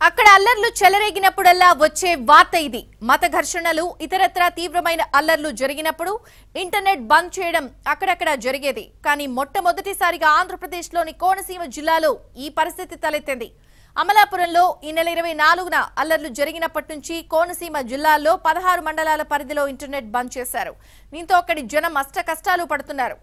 అక్కడ అల్లర్లు చెలరేగినప్పుడల్లా వచ్చే వార్త ఇది మత ఘర్షణలు ఇతరత్రా తీవ్రమైన అల్లర్లు జరిగినప్పుడు ఇంటర్నెట్ బంద్ చేయడం అక్కడక్కడ జరిగేది కానీ మొట్టమొదటిసారిగా ఆంధ్రప్రదేశ్లోని కోనసీమ జిల్లాలో ఈ పరిస్థితి తలెత్తింది అమలాపురంలో ఈ నెల ఇరవై నాలుగున అల్లర్లు జరిగినప్పటి నుంచి కోనసీమ జిల్లాల్లో పదహారు మండలాల పరిధిలో ఇంటర్నెట్ బంద్ చేశారు దీంతో అక్కడి జనం అష్ట కష్టాలు పడుతున్నారు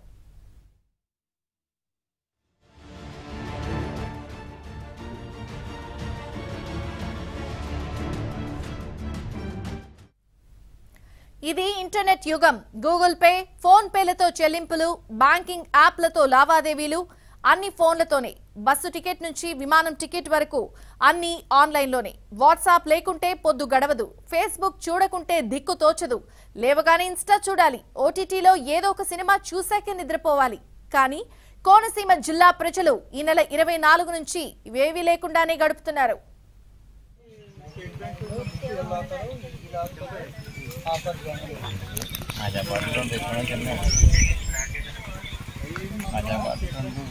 ఇది ఇంటర్నెట్ యుగం గూగుల్ పే ఫోన్ పేలతో చెల్లింపులు బ్యాంకింగ్ యాప్లతో లావాదేవీలు అన్ని ఫోన్లతోనే బస్సు టికెట్ నుంచి విమానం టికెట్ వరకు అన్ని ఆన్లైన్లోనే వాట్సాప్ లేకుంటే పొద్దు గడవదు ఫేస్బుక్ చూడకుంటే దిక్కు తోచదు లేవగానే ఇన్స్టా చూడాలి ఓటీటీలో ఏదో ఒక సినిమా చూశాకే నిద్రపోవాలి కానీ కోనసీమ జిల్లా ప్రజలు ఈ నెల ఇరవై నాలుగు నుంచి ఇవేవీ లేకుండానే గడుపుతున్నారు माझ्या बाजूला देखणं त्यांना माझ्या बाजूला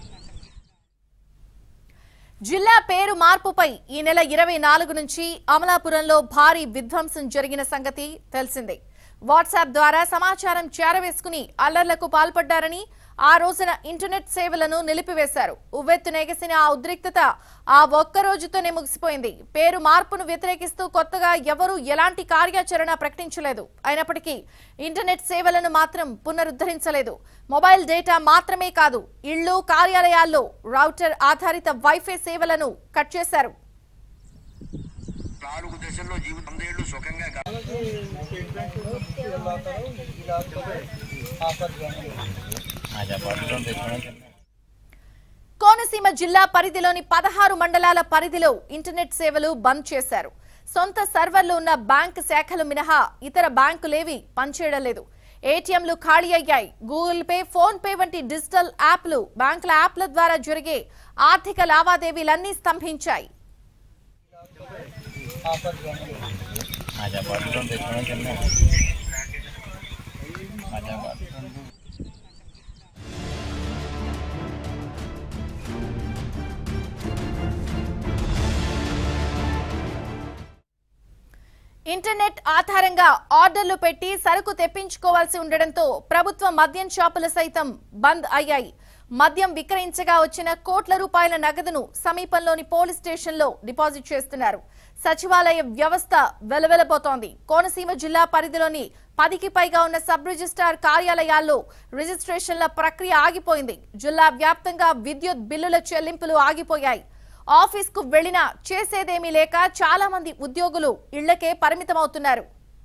జిల్లా పేరు మార్పుపై ఈ నెల ఇరవై నాలుగు నుంచి అమలాపురంలో భారీ విధ్వంసం జరిగిన సంగతి తెలిసిందే వాట్సాప్ ద్వారా సమాచారం చేరవేసుకుని అల్లర్లకు పాల్పడ్డారని ఆ రోజున ఇంటర్నెట్ సేవలను నిలిపివేశారు ఉవ్వెత్తు నెగసిన ఆ ఉద్రిక్తత ఆ ఒక్క రోజుతోనే ముగిసిపోయింది పేరు మార్పును వ్యతిరేకిస్తూ కొత్తగా ఎవరూ ఎలాంటి కార్యాచరణ ప్రకటించలేదు అయినప్పటికీ ఇంటర్నెట్ సేవలను మాత్రం పునరుద్ధరించలేదు మొబైల్ డేటా మాత్రమే కాదు ఇళ్లు కార్యాలయాల్లో రౌటర్ ఆధారిత వైఫై సేవలను కట్ చేశారు నాలుగు దశల్లో జీవితం వందేళ్లు సుఖంగా గ- माझ्या बाजूला देखणं त्यांना కోనసీమ జిల్లా పరిధిలోని పదహారు మండలాల పరిధిలో ఇంటర్నెట్ సేవలు బంద్ చేశారు సొంత సర్వర్లు ఉన్న బ్యాంక్ శాఖలు మినహా ఇతర బ్యాంకులేవి పనిచేయడం లేదు ఏటీఎంలు ఖాళీ అయ్యాయి గూగుల్ పే ఫోన్ పే వంటి డిజిటల్ యాప్లు బ్యాంకుల యాప్ల ద్వారా జరిగే ఆర్థిక లావాదేవీలన్నీ స్తంభించాయి माझ्या बाजूला देखणं त्यांना माझ्या बाजूला ఇంటర్నెట్ ఆధారంగా ఆర్డర్లు పెట్టి సరుకు తెప్పించుకోవాల్సి ఉండడంతో ప్రభుత్వ మద్యం షాపులు సైతం బంద్ అయ్యాయి మద్యం విక్రయించగా వచ్చిన కోట్ల రూపాయల నగదును సమీపంలోని పోలీస్ స్టేషన్లో డిపాజిట్ చేస్తున్నారు సచివాలయ వ్యవస్థ వెలవెలబోతోంది కోనసీమ జిల్లా పరిధిలోని పదికి పైగా ఉన్న సబ్ రిజిస్ట్రార్ కార్యాలయాల్లో రిజిస్ట్రేషన్ల ప్రక్రియ ఆగిపోయింది జిల్లా వ్యాప్తంగా విద్యుత్ బిల్లుల చెల్లింపులు ఆగిపోయాయి ఆఫీస్ కు వెళ్లినా చేసేదేమీ లేక చాలా మంది ఉద్యోగులు ఇళ్లకే పరిమితమవుతున్నారు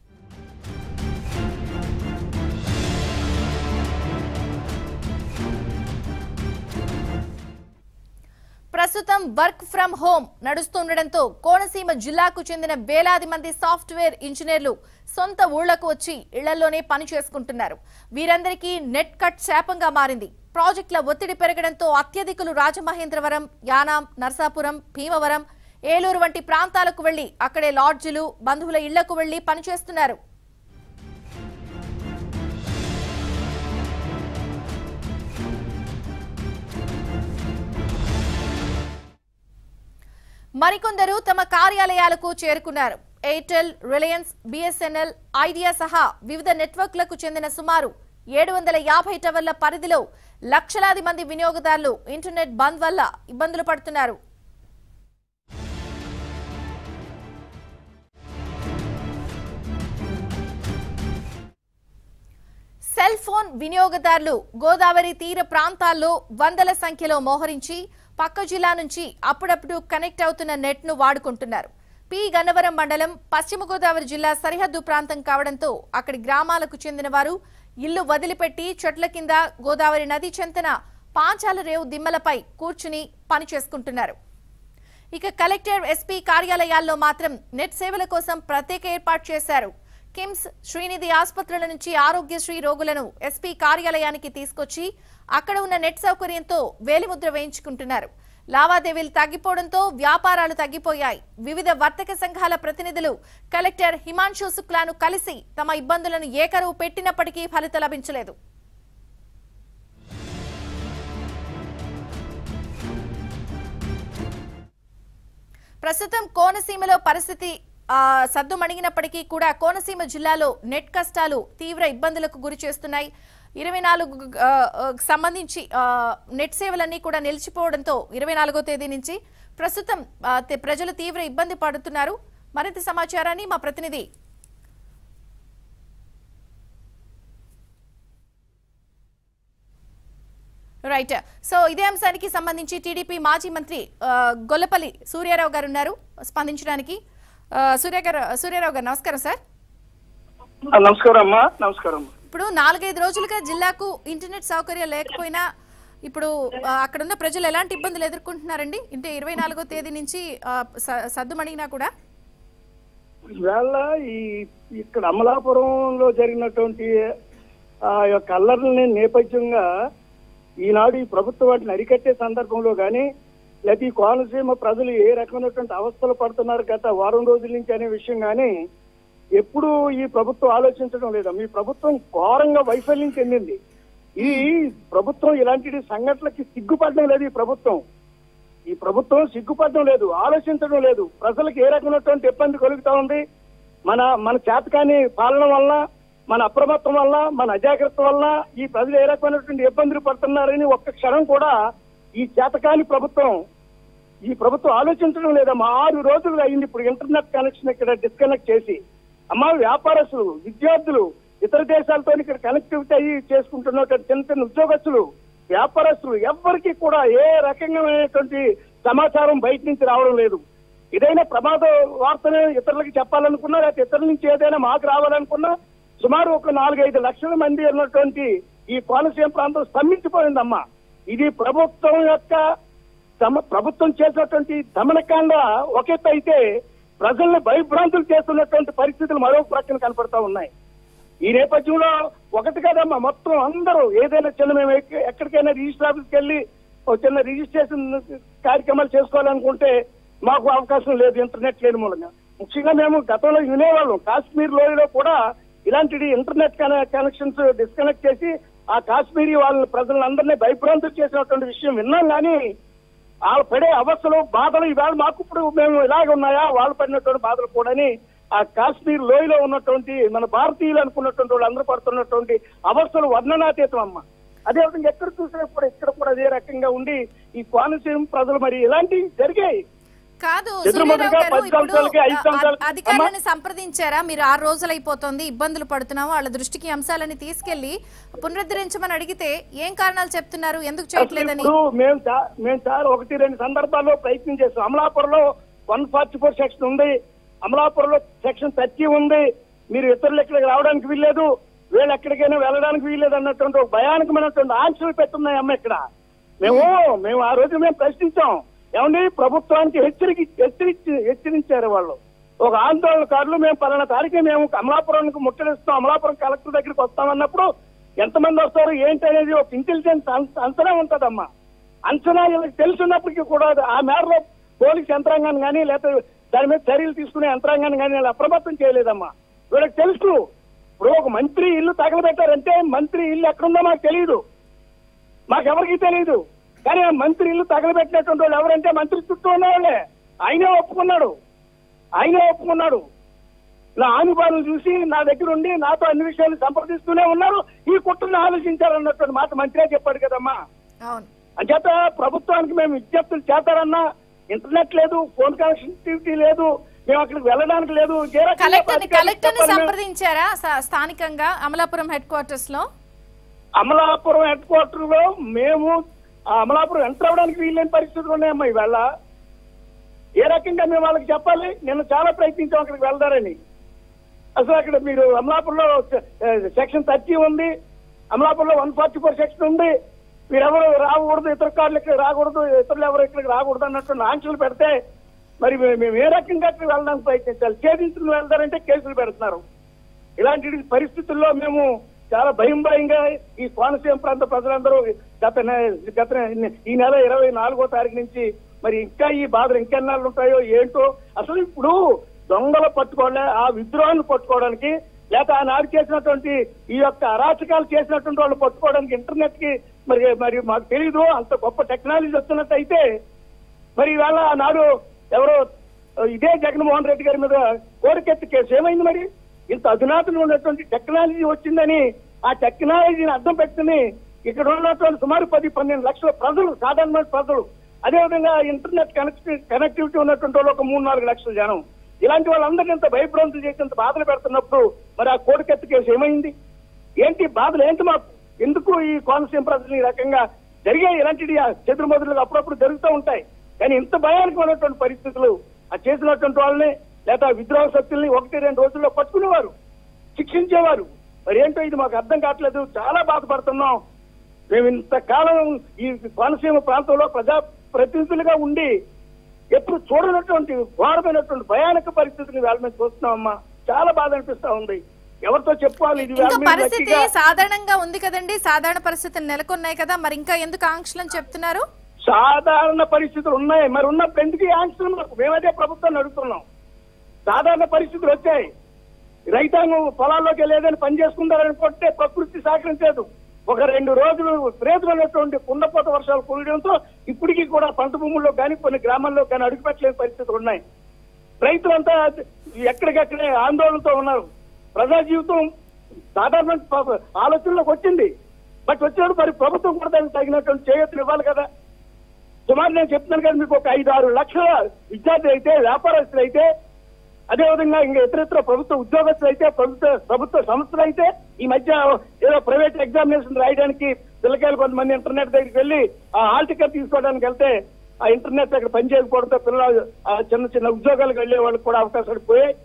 ప్రస్తుతం వర్క్ ఫ్రం హోం నడుస్తుండటంతో కోనసీమ జిల్లాకు చెందిన వేలాది మంది సాఫ్ట్వేర్ ఇంజనీర్లు సొంత ఊళ్లకు వచ్చి ఇళ్లలోనే పని చేసుకుంటున్నారు వీరందరికీ నెట్ కట్ శాపంగా మారింది ప్రాజెక్టుల ఒత్తిడి పెరగడంతో అత్యధికులు రాజమహేంద్రవరం యానాం నర్సాపురం భీమవరం ఏలూరు వంటి ప్రాంతాలకు వెళ్లి అక్కడే లాడ్జిలు బంధువుల ఇళ్లకు వెళ్లి పనిచేస్తున్నారు మరికొందరు తమ కార్యాలయాలకు చేరుకున్నారు ఎయిర్టెల్ రిలయన్స్ బిఎస్ఎన్ఎల్ ఐడియా సహా వివిధ నెట్వర్క్లకు చెందిన సుమారు ఏడు వందల యాభై టవర్ల పరిధిలో లక్షలాది మంది వినియోగదారులు ఇంటర్నెట్ బంద్ వల్ల ఇబ్బందులు పడుతున్నారు సెల్ ఫోన్ వినియోగదారులు గోదావరి తీర ప్రాంతాల్లో వందల సంఖ్యలో మోహరించి పక్క జిల్లా నుంచి అప్పుడప్పుడు కనెక్ట్ అవుతున్న నెట్ ను వాడుకుంటున్నారు పి గన్నవరం మండలం పశ్చిమ గోదావరి జిల్లా సరిహద్దు ప్రాంతం కావడంతో అక్కడి గ్రామాలకు చెందిన వారు ఇల్లు వదిలిపెట్టి చెట్ల కింద గోదావరి నది చెంతన పాంచాల రేవు దిమ్మలపై కూర్చుని పని చేసుకుంటున్నారు ఇక కలెక్టర్ ఎస్పీ కార్యాలయాల్లో మాత్రం నెట్ సేవల కోసం ప్రత్యేక ఏర్పాటు చేశారు కిమ్స్ శ్రీనిధి ఆసుపత్రుల నుంచి ఆరోగ్యశ్రీ రోగులను ఎస్పీ కార్యాలయానికి తీసుకొచ్చి అక్కడ ఉన్న నెట్ సౌకర్యంతో వేలిముద్ర వేయించుకుంటున్నారు లావాదేవీలు తగ్గిపోవడంతో వ్యాపారాలు తగ్గిపోయాయి వివిధ వర్తక సంఘాల ప్రతినిధులు కలెక్టర్ హిమాంశు శుక్లాను కలిసి తమ ఇబ్బందులను ఏకరువు పెట్టినప్పటికీ ఫలితం లభించలేదు ప్రస్తుతం కోనసీమలో పరిస్థితి ఆ, సద్దుమణిగినప్పటికీ కూడా కోనసీమ జిల్లాలో నెట్ కష్టాలు తీవ్ర ఇబ్బందులకు గురి చేస్తున్నాయి ఇరవై నాలుగు ఆ, ఆ, సంబంధించి ఆ, నెట్ సేవలన్నీ కూడా నిలిచిపోవడంతో ఇరవై నాలుగో తేదీ నుంచి ప్రస్తుతం ఆ, తె- ప్రజలు తీవ్ర ఇబ్బంది పడుతున్నారు మరింత సమాచారాన్ని మా ప్రతినిధి రైట్ సో ఇదే అంశానికి సంబంధించి టీడీపీ మాజీ మంత్రి ఆ, గొల్లపల్లి సూర్యారావు గారు ఉన్నారు స్పందించడానికి ఆ, సూర్య గారు సూర్యారావు గారు నమస్కారం సార్ ఆ, నమస్కారం అమ్మా నమస్కారం అమ్మా. ఇప్పుడు నాలుగైదు రోజులుగా జిల్లాకు ఇంటర్నెట్ సౌకర్యం లేకపోయినా ఇప్పుడు ఆ, అక్కడున్న ప్రజలు ఎలాంటి ఇబ్బందులు ఎదుర్కొంటున్నారండి అంటే ఇరవై నాలుగో తేదీ నుంచి ఆ, స- సద్దుమణిగినా కూడా ఇవాళ ఈ ఇక్కడ అమలాపురంలో జరిగినటువంటి ఆ యొక్క అల్లర్లని నేపథ్యంగా ఈనాడు ఈ ప్రభుత్వం వాటిని అరికట్టే సందర్భంలో కానీ లేకపోతే ఈ కోనసీమ ప్రజలు ఏ రకమైనటువంటి అవస్థలు పడుతున్నారు గత వారం రోజుల నుంచి అనే విషయం కానీ ఎప్పుడు ఈ ప్రభుత్వం ఆలోచించడం లేదా మీ ప్రభుత్వం ఘోరంగా వైఫల్యం చెందింది ఈ ప్రభుత్వం ఇలాంటి సంఘటనలకి సిగ్గుపడడం లేదు ఈ ప్రభుత్వం ఈ ప్రభుత్వం సిగ్గుపడడం లేదు ఆలోచించడం లేదు ప్రజలకు ఏ రకమైనటువంటి ఇబ్బంది కలుగుతా ఉంది మన మన చేతకాని పాలన వల్ల మన అప్రమత్తం వల్ల మన అజాగ్రత్త వల్ల ఈ ప్రజలు ఏ రకమైనటువంటి ఇబ్బందులు పడుతున్నారని ఒక్క క్షణం కూడా ఈ చేతకాని ప్రభుత్వం ఈ ప్రభుత్వం ఆలోచించడం లేదమ్మా ఆరు రోజులు అయింది ఇప్పుడు ఇంటర్నెట్ కనెక్షన్ ఇక్కడ డిస్కనెక్ట్ చేసి అమ్మా వ్యాపారస్తులు విద్యార్థులు ఇతర దేశాలతో ఇక్కడ కనెక్టివిటీ అయ్యి చేసుకుంటున్నటువంటి చిన్న చిన్న ఉద్యోగస్తులు వ్యాపారస్తులు ఎవ్వరికి కూడా ఏ రకమైనటువంటి సమాచారం బయట నుంచి రావడం లేదు ఏదైనా ప్రమాద వార్తను ఇతరులకు చెప్పాలనుకున్నా లేకపోతే ఇతరుల నుంచి ఏదైనా మాకు రావాలనుకున్నా సుమారు ఒక నాలుగైదు లక్షల మంది ఉన్నటువంటి ఈ కోనసీమ ప్రాంతం స్తంభించిపోయిందమ్మా ఇది ప్రభుత్వం యొక్క తమ ప్రభుత్వం చేసినటువంటి దమనకాండ ఒక ఎత్తు అయితే ప్రజల్ని భయభ్రాంతులు చేస్తున్నటువంటి పరిస్థితులు మరొక ప్రక్కన కనపడతా ఉన్నాయి ఈ నేపథ్యంలో ఒకటి కదమ్మా మొత్తం అందరూ ఏదైనా చిన్న మేము ఎక్క- ఎక్కడికైనా రిజిస్టర్ ఆఫీస్కి వెళ్ళి ఒక చిన్న రిజిస్ట్రేషన్ కార్యక్రమాలు చేసుకోవాలనుకుంటే మాకు అవకాశం లేదు ఇంటర్నెట్ లేని మూలంగా ముఖ్యంగా మేము గతంలో వినేవాళ్ళం కాశ్మీర్ లోయలో కూడా ఇలాంటి ఇంటర్నెట్ కన- కనెక్షన్స్ డిస్కనెక్ట్ చేసి ఆ కాశ్మీరీ వాళ్ళ ప్రజలందరినీ భయభ్రాంతులు చేసినటువంటి విషయం విన్నాం కానీ వాళ్ళు పడే అవస్థలు బాధలు ఈవేళ మాకు ఇప్పుడు మేము ఇలాగ ఉన్నాయా వాళ్ళు పడినటువంటి బాధలు కూడాని ఆ కాశ్మీర్ లోయలో ఉన్నటువంటి మన భారతీయులు అనుకున్నటువంటి వాళ్ళు అందరూ పడుతున్నటువంటి అవస్థలు వర్ణనాతీతం అమ్మ అదేవిధంగా ఎక్కడ చూసినా కూడా ఇక్కడ కూడా అదే రకంగా ఉండి ఈ కోనసీమ ప్రజలు మరి ఇలాంటివి జరిగాయి కాదు ఎదురుమదురుగా సూర్యారావు గారు పది ఇప్పుడు సంవత్సరాలకి, ఐదు ఆ, సంవత్సరాలకి- అధికారులను సంప్రదించారా మీరు ఆరు రోజులు అయిపోతుంది ఇబ్బందులు పడుతున్నాము వాళ్ళ దృష్టికి ఈ అంశాలని తీసుకెళ్లి పునరుద్ధరించమని అడిగితే ఏం కారణాలు చెప్తున్నారు ఎందుకు అసలు చేయట్లేదని ఇప్పుడు మేము చా- మేము సార్ ఒకటి రెండు సందర్భాల్లో ప్రయత్నం చేస్తాం అమలాపురంలో వన్ ఫార్టీ ఫోర్ సెక్షన్ ఉంది అమలాపురంలో సెక్షన్ థర్టీ ఉంది మీరు ఇతరులు ఇక్కడికి రావడానికి వీల్లేదు వీళ్ళు ఎక్కడికైనా వెళ్ళడానికి వీల్లేదు అన్నటువంటి ఒక భయానకమైనటువంటి ఆంక్షలు పెట్టున్నాయి అమ్మ ఇక్కడ మేము మేము ఆ రోజు మేము ప్రశ్నించాం ఏమండి ప్రభుత్వానికి హెచ్చరిక హెచ్చరించి హెచ్చరించారు వాళ్ళు ఒక ఆందోళనకారులు మేము పలానా తారీఖు మేము అమలాపురానికి ముట్టడిస్తాం అమలాపురం కలెక్టర్ దగ్గరికి వస్తామన్నప్పుడు ఎంతమంది వస్తారు ఏంటి అనేది ఒక ఇంటెలిజెన్స్ అంచ- అంచనా ఉంటదమ్మా అంచనా వీళ్ళకి తెలుసున్నప్పటికీ కూడా అది ఆ మేరలో పోలీస్ యంత్రాంగాన్ని కానీ లేకపోతే దాని మీద చర్యలు తీసుకునే యంత్రాంగాన్ని కానీ వీళ్ళు అప్రమత్తం చేయలేదమ్మా వీళ్ళకి తెలుసు ఇప్పుడు ఒక మంత్రి ఇల్లు తగలబెట్టారంటే మంత్రి ఇల్లు ఎక్కడుందో మాకు తెలియదు మాకెవరికి తెలియదు కానీ ఆ మంత్రి ఇల్లు తగలబెట్టినటువంటి వాళ్ళు ఎవరంటే మంత్రి చుట్టూ ఉన్నవాళ్ళే ఆయనే ఒప్పుకున్నాడు ఆయనే ఒప్పుకున్నాడు నా ఆనుబాను చూసి నా దగ్గర ఉండి నాతో అన్ని విషయాలు సంప్రదిస్తూనే ఉన్నారు ఈ కుట్రను ఆలోచించాలన్నటువంటి మాట మంత్రే చెప్పాడు కదమ్మా అవును అంచేత ప్రభుత్వానికి మేము విజ్ఞప్తులు చేస్తారన్నా ఇంటర్నెట్ లేదు ఫోన్ కనెక్టివిటీ లేదు మేము అక్కడికి వెళ్ళడానికి లేదు ఏ రకంగా కలెక్టర్ అధికారులకు కలెక్టర్ ని చెప్పాలి మేము? సంప్రదించారా స- స్థానికంగా అమలాపురం హెడ్ క్వార్టర్స్ లో అమలాపురం హెడ్ క్వార్టర్ లో మేము ఆ అమలాపురం ఎంటర్ అవ్వడానికి వీలైన పరిస్థితులు ఉన్నాయమ్మా ఈవేళ ఏ రకంగా మేము వాళ్ళకి చెప్పాలి నేను చాలా ప్రయత్నించాం అక్కడికి వెళ్దారని అసలు అక్కడ మీరు అమలాపురంలో సెక్షన్ థర్టీ ఉంది అమలాపురంలో వన్ ఫార్టీ ఫోర్ సెక్షన్ ఉంది మీరెవరు రాకూడదు ఇతర కార్లు ఇక్కడ రాకూడదు ఇతరులు ఎవరు ఇక్కడికి రాకూడదు అన్నట్టు ఆంక్షలు పెడితే మరి మేము మేము ఏ రకంగా అక్కడికి వెళ్ళడానికి ప్రయత్నించాలి ఛేదించుకుని వెళ్తారంటే కేసులు పెడుతున్నారు ఇలాంటి పరిస్థితుల్లో మేము చాలా భయం భయంగా ఈ కోనసీమ ప్రాంత ప్రజలందరూ గత నె- గత నె- ఈ నెల ఇరవై నాలుగో తారీఖు నుంచి మరి ఇంకా ఈ బాధలు ఇంకెన్నాళ్ళు ఉంటాయో ఏంటో అసలు ఇప్పుడు దొంగలు పట్టుకోలే ఆ విద్రోహాన్ని పట్టుకోవడానికి లేక ఆనాడు చేసినటువంటి ఈ యొక్క అరాచకాలు చేసినటువంటి వాళ్ళు పట్టుకోవడానికి ఇంటర్నెట్ కి మరి మరి మాకు తెలియదు అంత గొప్ప టెక్నాలజీ వస్తున్నట్టు అయితే మరి ఇవాళ ఆనాడు ఎవరో ఇదే జగన్మోహన్ రెడ్డి గారి మీద కోరికెత్తి కేసు ఏమైంది మరి ఇంత అధునాతన ఉన్నటువంటి టెక్నాలజీ వచ్చిందని ఆ టెక్నాలజీని అర్థం పెట్టుకుని ఇక్కడ ఉన్నటువంటి సుమారు పది పన్నెండు లక్షల ప్రజలు సాధారణమైన ప్రజలు అదేవిధంగా ఇంటర్నెట్ కనెక్ట్ కనెక్టివిటీ ఉన్నటువంటి వాళ్ళు ఒక మూడు నాలుగు లక్షల జనం ఇలాంటి వాళ్ళందరినీ ఇంత భయభ్రాంతులు చేసి ఇంత బాధలు పెడుతున్నప్పుడు మరి ఆ కోడికెత్తి కేసు ఏమైంది ఏంటి బాధలు ఏంటి మాకు ఎందుకు ఈ కోనసీమ ప్రజలు ఈ రకంగా జరిగాయి ఇలాంటివి చెదురు మొదలు అప్పుడప్పుడు జరుగుతూ ఉంటాయి కానీ ఇంత భయానకమైనటువంటి పరిస్థితులు ఆ చేసినటువంటి వాళ్ళని లేదా విద్రోహ శక్తుల్ని ఒకటి రెండు రోజుల్లో పట్టుకునేవారు శిక్షించేవారు మరి ఏంటో ఇది మాకు అర్థం కావట్లేదు చాలా బాధపడుతున్నాం మేము ఇంతకాలం ఈ కోనసీమ ప్రాంతంలో ప్రజా ప్రతినిధులుగా ఉండి ఎప్పుడు చూడనటువంటి ఘోరమైనటువంటి భయానక పరిస్థితిని వేళ మీద చూస్తున్నామమ్మా చాలా బాధ అనిపిస్తా ఉంది ఎవరితో చెప్పాలి ఇది వేళ ఇంకా మీద పరిస్థితి గట్టిగా- సాధారణంగా ఉంది కదండి సాధారణ పరిస్థితులు నెలకొన్నాయి కదా మరి ఇంకా ఎందుకు ఆంక్షలను చెప్తున్నారు సాధారణ పరిస్థితులు ఉన్నాయి మరి ఉన్నప్పుడు ఎందుకు ఈ ఆంక్షలు మాకు మేమదే ప్రభుత్వాన్ని అడుగుతున్నాం సాధారణ పరిస్థితులు వచ్చాయి రైతాంగం పొలాల్లోకి వెళ్ళేదని పని చేసుకుంటారనుకుంటే ప్రకృతి సహకరించలేదు ఒక రెండు రోజులు విపరీతమైనటువంటి కుండపోత వర్షాలు కురవడంతో ఇప్పటికీ కూడా పంట భూముల్లో కానీ కొన్ని గ్రామాల్లో కానీ అడుగుపెట్టలేని పరిస్థితులు ఉన్నాయి రైతులంతా ఎక్కడికక్కడే ఆందోళనతో ఉన్నారు ప్రజా జీవితం సాధారణ ప- ఆలోచనలోకి వచ్చింది బట్ వచ్చినప్పుడు మరి ప్రభుత్వం కూడా దానికి తగినటువంటి చేయత్తులు ఇవ్వాలి కదా సుమారు నేను చెప్తున్నాను కదా మీకు ఒక ఐదు ఆరు లక్షల విద్యార్థులు అయితే వ్యాపారస్తులు అయితే అదేవిధంగా ఇంకా ఇతరితర ప్రభుత్వ ఉద్యోగస్తులు అయితే ప్రభుత్వ ప్రభుత్వ సంస్థలు అయితే ఈ మధ్య ఏదో ప్రైవేట్ ఎగ్జామినేషన్ రాయడానికి పిల్లకాయలు కొంతమంది ఇంటర్నెట్ దగ్గరికి వెళ్ళి ఆ హాల్ టికెట్ తీసుకోవడానికి వెళ్తే ఆ ఇంటర్నెట్ అక్కడ పనిచేయకపోవడంతో పిల్లలు ఆ చిన్న చిన్న ఉద్యోగాలకు వెళ్ళే వాళ్ళకి కూడా అవకాశాలు పోయాయి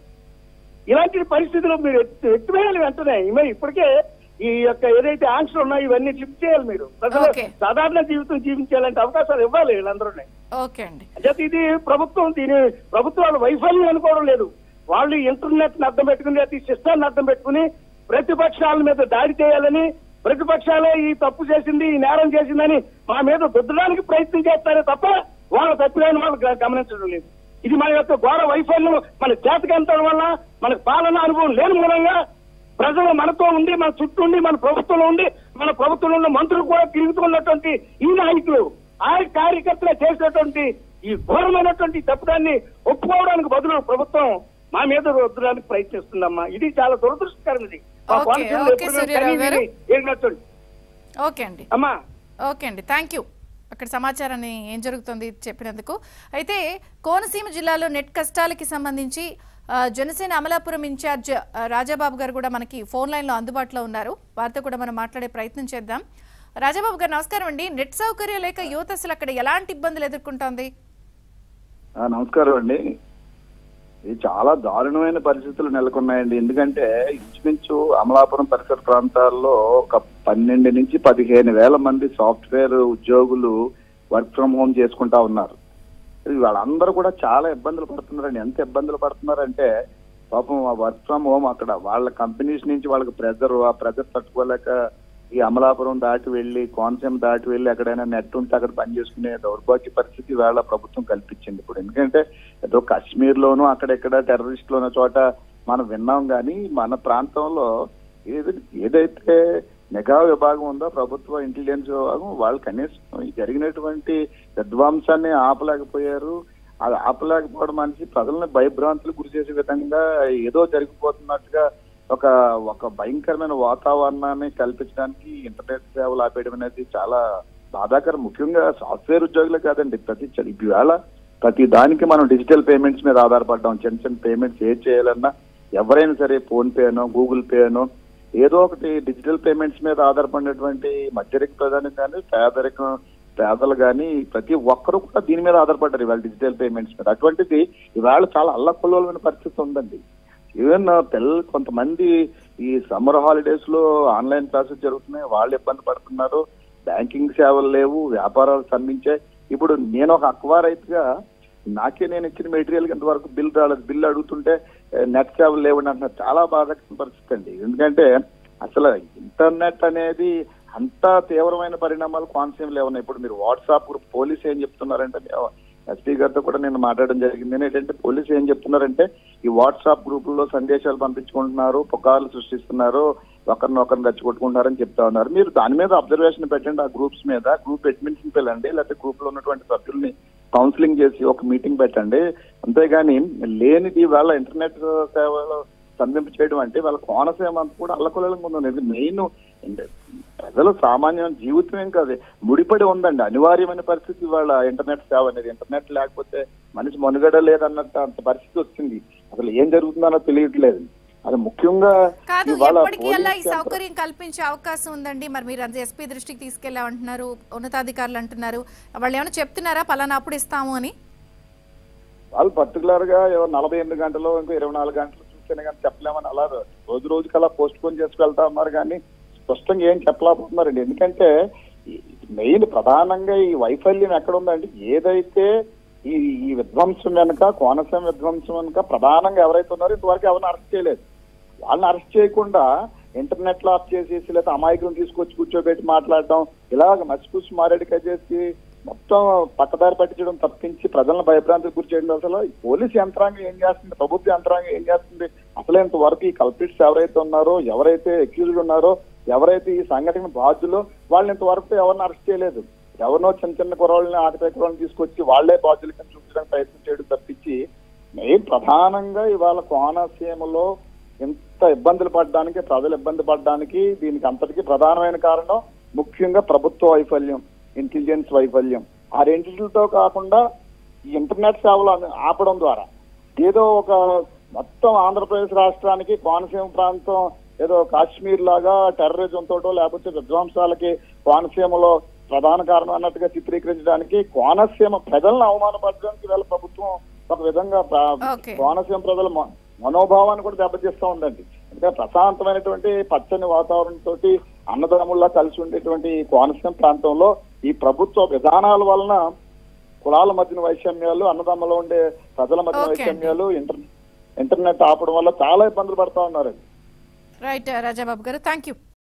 ఇలాంటి పరిస్థితులు మీరు ఎత్తు- ఎత్తివేయాలి వెంటనే ఇమే- ఇప్పటికే ఈ యొక్క ఏదైతే ఆంక్షలు ఉన్నాయో ఇవన్నీ లిఫ్ట్ చేయాలి మీరు ప్రజలు Okay. సాధారణ జీవితం జీవించాలంటే అవకాశాలు ఇవ్వాలి వీళ్ళందరూ ఓకే అండి అంటే ఇది ప్రభుత్వం దీని ప్రభుత్వాలు వైఫల్యం అనుకోవడం లేదు వాళ్ళు ఇంటర్నెట్ ని అర్థం పెట్టుకుని లేదా ఈ సిస్టాన్ని అర్థం పెట్టుకుని ప్రతిపక్షాల మీద దాడి చేయాలని ప్రతిపక్షాలే ఈ తప్పు చేసింది ఈ నేరం చేసిందని మా మీద దుద్దడానికి ప్రయత్నం చేస్తారే తప్ప వాళ్ళ తప్పులేని వాళ్ళు గ- గమనించడం లేదు ఇది మన యొక్క ఘోర వైఫల్యం మన చేతకంతడం వల్ల మనకు పాలన అనుభవం లేని మూలంగా ప్రజలు మనతో ఉండి మన చుట్టూ ఉండి మన ప్రభుత్వంలో ఉండి మన ప్రభుత్వంలో ఉన్న మంత్రులు కూడా తిరుగుతున్నటువంటి ఈ నాయకులు ఆ కార్యకర్తలు చేసినటువంటి ఈ ఘోరమైనటువంటి తప్పుదాన్ని ఒప్పుకోవడానికి బదులు ప్రభుత్వం మా మీద రుద్దడానికి ప్రయత్నిస్తుందమ్మా ఇది చాలా దురదృష్టకరం ఇది మా ఓకే, కోనసీమలో ఓకే, ఎప్పుడూ సూర్యారావు కనీవిని గారు. ఎరిగినటువంటి. ఓకే అండి అమ్మా ఓకే అండి థ్యాంక్ యూ అక్కడ సమాచారాన్ని ఏం జరుగుతుంది చెప్పినందుకు అయితే కోనసీమ జిల్లాలో నెట్ కష్టాలకి సంబంధించి ఆ, జనసేన అమలాపురం ఇన్ఛార్జ్ ఆ, రాజాబాబు గారు కూడా మనకి ఫోన్ లైన్లో అందుబాటులో ఉన్నారు వారితో కూడా మనం మాట్లాడే ప్రయత్నం చేద్దాం రాజాబాబు గారు నమస్కారం అండి నెట్ సౌకర్యం లేక యువత అసలు అక్కడ ఎలాంటి ఇబ్బందులు ఎదుర్కొంటోంది ఆ, నమస్కారం అండి ఇది చాలా దారుణమైన పరిస్థితులు నెలకొన్నాయండి ఎందుకంటే ఇంచుమించు అమలాపురం పరిసర ప్రాంతాల్లో ఒక పన్నెండు నుంచి పదిహేను వేల మంది సాఫ్ట్వేర్ ఉద్యోగులు వర్క్ ఫ్రం హోమ్ చేసుకుంటా ఉన్నారు ఇది వాళ్ళందరూ కూడా చాలా ఇబ్బందులు పడుతున్నారండి ఎంత ఇబ్బందులు పడుతున్నారంటే పాపం ఆ వర్క్ ఫ్రం హోమ్ అక్కడ వాళ్ళ కంపెనీస్ నుంచి వాళ్ళకి ప్రెజర్ ఆ ప్రెజర్ తట్టుకోలేక ఈ అమలాపురం దాటి వెళ్ళి కోనసీమ దాటి వెళ్ళి ఎక్కడైనా నెట్ ఉంటే అక్కడ పని చేసుకునే దౌర్భాగ్య పరిస్థితి వేళ ప్రభుత్వం కల్పించింది ఇప్పుడు ఎందుకంటే ఏదో కాశ్మీర్ లోను అక్కడెక్కడ టెర్రరిస్ట్ లోనో చోట మనం విన్నాం కానీ మన ప్రాంతంలో ఏది ఏదైతే నిఘా విభాగం ఉందో ప్రభుత్వ ఇంటెలిజెన్స్ విభాగం వాళ్ళు కనీసం ఈ జరిగినటువంటి విధ్వంసాన్ని ఆపలేకపోయారు అది ఆపలేకపోవడం మనిషి ప్రజలను భయభ్రాంతులు గురి చేసే విధంగా ఏదో జరిగిపోతున్నట్టుగా ఒక ఒక భయంకరమైన వాతావరణాన్ని కల్పించడానికి ఇంటర్నెట్ సేవలు ఆపేయడం అనేది చాలా బాధాకరం ముఖ్యంగా సాఫ్ట్వేర్ ఉద్యోగులే కాదండి ప్రతి చ- ఇవాళ ప్రతి దానికి మనం డిజిటల్ పేమెంట్స్ మీద ఆధారపడ్డాం చిన్న చిన్న పేమెంట్స్ ఏది చేయాలన్నా ఎవరైనా సరే ఫోన్ పేనో గూగుల్ పేనో ఏదో ఒకటి డిజిటల్ పేమెంట్స్ మీద ఆధారపడినటువంటి మధ్యరిక ప్రధాని కానీ పేదరికం పేదలు కానీ ప్రతి ఒక్కరు కూడా దీని మీద ఆధారపడ్డారు ఇవాళ డిజిటల్ పేమెంట్స్ మీద అటువంటిది ఇవాళ చాలా అల్లకొల్లమైన పరిస్థితి ఉందండి ఈవెన్ పిల్లలు కొంతమంది ఈ సమ్మర్ హాలిడేస్ లో ఆన్లైన్ క్లాసెస్ జరుగుతున్నాయి వాళ్ళు ఇబ్బంది పడుతున్నారు బ్యాంకింగ్ సేవలు లేవు వ్యాపారాలు స్తంభించాయి ఇప్పుడు నేను ఒక అక్వా రైతుగా నాకే నేను ఇచ్చిన మెటీరియల్ ఇంతవరకు బిల్ రాలేదు బిల్ అడుగుతుంటే నెట్ సేవలు లేవండి అంటున్నారు చాలా బాధాకరమైన పరిస్థితి అండి ఎందుకంటే అసలు ఇంటర్నెట్ అనేది అంత తీవ్రమైన పరిణామాలు కోనసీమలో ఉన్నాయి ఇప్పుడు మీరు వాట్సాప్ గ్రూప్ పోలీస్ ఏం చెప్తున్నారంటే ఎస్పీ గారితో కూడా నేను మాట్లాడడం జరిగింది ఏంటంటే పోలీసు ఏం చెప్తున్నారంటే ఈ వాట్సాప్ గ్రూపుల్లో సందేశాలు పంపించుకుంటున్నారు పుకార్లు సృష్టిస్తున్నారు ఒకరిని ఒకరిని రెచ్చగొట్టుకుంటున్నారని చెప్తా ఉన్నారు మీరు దాని మీద అబ్జర్వేషన్ పెట్టండి ఆ గ్రూప్స్ మీద గ్రూప్ అడ్మిన్స్ పిల్లండి లేకపోతే గ్రూప్ లో ఉన్నటువంటి సభ్యుల్ని కౌన్సిలింగ్ చేసి ఒక మీటింగ్ పెట్టండి అంతేగాని లేనిది వాళ్ళ ఇంటర్నెట్ సేవలు స్తంభింప చేయడం అంటే వాళ్ళ కోనసీమ అంతా కూడా అల్లకొల్లంగా ఉందండి ఇది మెయిన్ ప్రజలు సామాన్యమైన జీవితం ఏం కాదు ముడిపడి ఉందండి అనివార్యమైన పరిస్థితి వాళ్ళ ఇంటర్నెట్ సేవ అనేది ఇంటర్నెట్ లేకపోతే మనిషి మనుగడ లేదన్నట్టు అంత పరిస్థితి వచ్చింది అసలు ఏం జరుగుతుందన్నో తెలియట్లేదు అది ముఖ్యంగా కాదు ఇవాళ ఎప్పటికీ అలా ఈ పోలీస్ యంత్ర- సౌకర్యం కల్పించే అవకాశం ఉందండి మరి మీరు అది ఎస్పీ దృష్టికి తీసుకెళ్ళామంటున్నారు ఉన్నతాధికారులు అంటున్నారు వాళ్ళు ఏమైనా చెప్తున్నారా పలానా అప్పుడు ఇస్తాము అని వాళ్ళు పర్టికులర్ గా ఏవో నలభై ఎనిమిది గంటలు ఇంకో ఇరవై నాలుగు గంటలు చూస్తేనే కానీ చెప్పలేమని అలా రోజు రోజుకి అలా పోస్ట్ పోన్ చేసి వెళ్తా ఉన్నారు కానీ స్పష్టంగా ఏం చెప్పలేకపోతున్నారండి ఎందుకంటే మెయిన్ ప్రధానంగా ఈ వైఫల్యం ఎక్కడ ఉందంటే ఏదైతే ఈ ఈ విధ్వంసం వెనుక కోనసీమ విధ్వంసం వెనుక ప్రధానంగా ఎవరైతే ఉన్నారో ఇంతవరకు ఎవరిని అరెస్ట్ చేయలేదు వాళ్ళని అరెస్ట్ చేయకుండా ఇంటర్నెట్ లో ఆఫ్ చేసేసి లేదా అమాయకులను తీసుకొచ్చి కూర్చోబెట్టి మాట్లాడడం ఇలాగ మసిపూసి మారేడుగా చేసి మొత్తం పక్కదారి పట్టించడం తప్పించి ప్రజలను భయభ్రాంతికి గురి చేయడం అసలు ఈ పోలీస్ యంత్రాంగం ఏం చేస్తుంది ప్రభుత్వ యంత్రాంగం ఏం చేస్తుంది అసలు ఇంతవరకు ఈ కల్పిట్స్ ఎవరైతే ఉన్నారో ఎవరైతే అక్యూజ్డ్ ఉన్నారో ఎవరైతే ఈ సంఘటన బాధ్యులో వాళ్ళని ఇంతవరకు ఎవరిని అరెస్ట్ చేయలేదు ఎవరినో చిన్న చిన్న కుర్రాళ్ళని ఆటపై కుర్రాళ్ళని తీసుకొచ్చి వాళ్లే బాధ్యులు కింద చూపించడానికి ప్రయత్నం చేయడం తప్పించి మెయిన్ ప్రధానంగా ఇవాళ కోనసీమలో ఇంత ఇబ్బందులు పడడానికి ప్రజలు ఇబ్బంది పడడానికి దీనికి అంతటికీ ప్రధానమైన కారణం ముఖ్యంగా ప్రభుత్వ వైఫల్యం ఇంటెలిజెన్స్ వైఫల్యం ఆ రెండింటితో కాకుండా ఈ ఇంటర్నెట్ సేవలు అన్ని ఆపడం ద్వారా ఏదో ఒక మొత్తం ఆంధ్రప్రదేశ్ రాష్ట్రానికి కోనసీమ ప్రాంతం ఏదో కాశ్మీర్ లాగా టెర్రరిజం తోటో లేకపోతే విధ్వంసాలకి కోనసీమలో ప్రధాన కారణం అన్నట్టుగా చిత్రీకరించడానికి కోనసీమ ప్రజలను అవమానపరచడానికి వీళ్ళ ప్రభుత్వం ఒక విధంగా ప్ర- Okay. కోనసీమ ప్రజల మ- మనోభావాన్ని కూడా దెబ్బతీస్తూ ఉందండి ఎందుకంటే ప్రశాంతమైనటువంటి పచ్చని వాతావరణం తోటి అన్నదమ్ముల్లా కలిసి ఉండేటువంటి ఈ కోనసీమ ప్రాంతంలో ఈ ప్రభుత్వ విధానాల వలన కులాల మధ్యన వైషమ్యాలు అన్నదమ్ములో ఉండే ప్రజల మధ్య Okay అండి. వైషమ్యాలు ఇంటర్ ఇంటర్నెట్ ఆపడం వల్ల చాలా ఇబ్బందులు పడతా ఉన్నారండి రైట్ రాజాబాబు గారు థ్యాంక్ యూ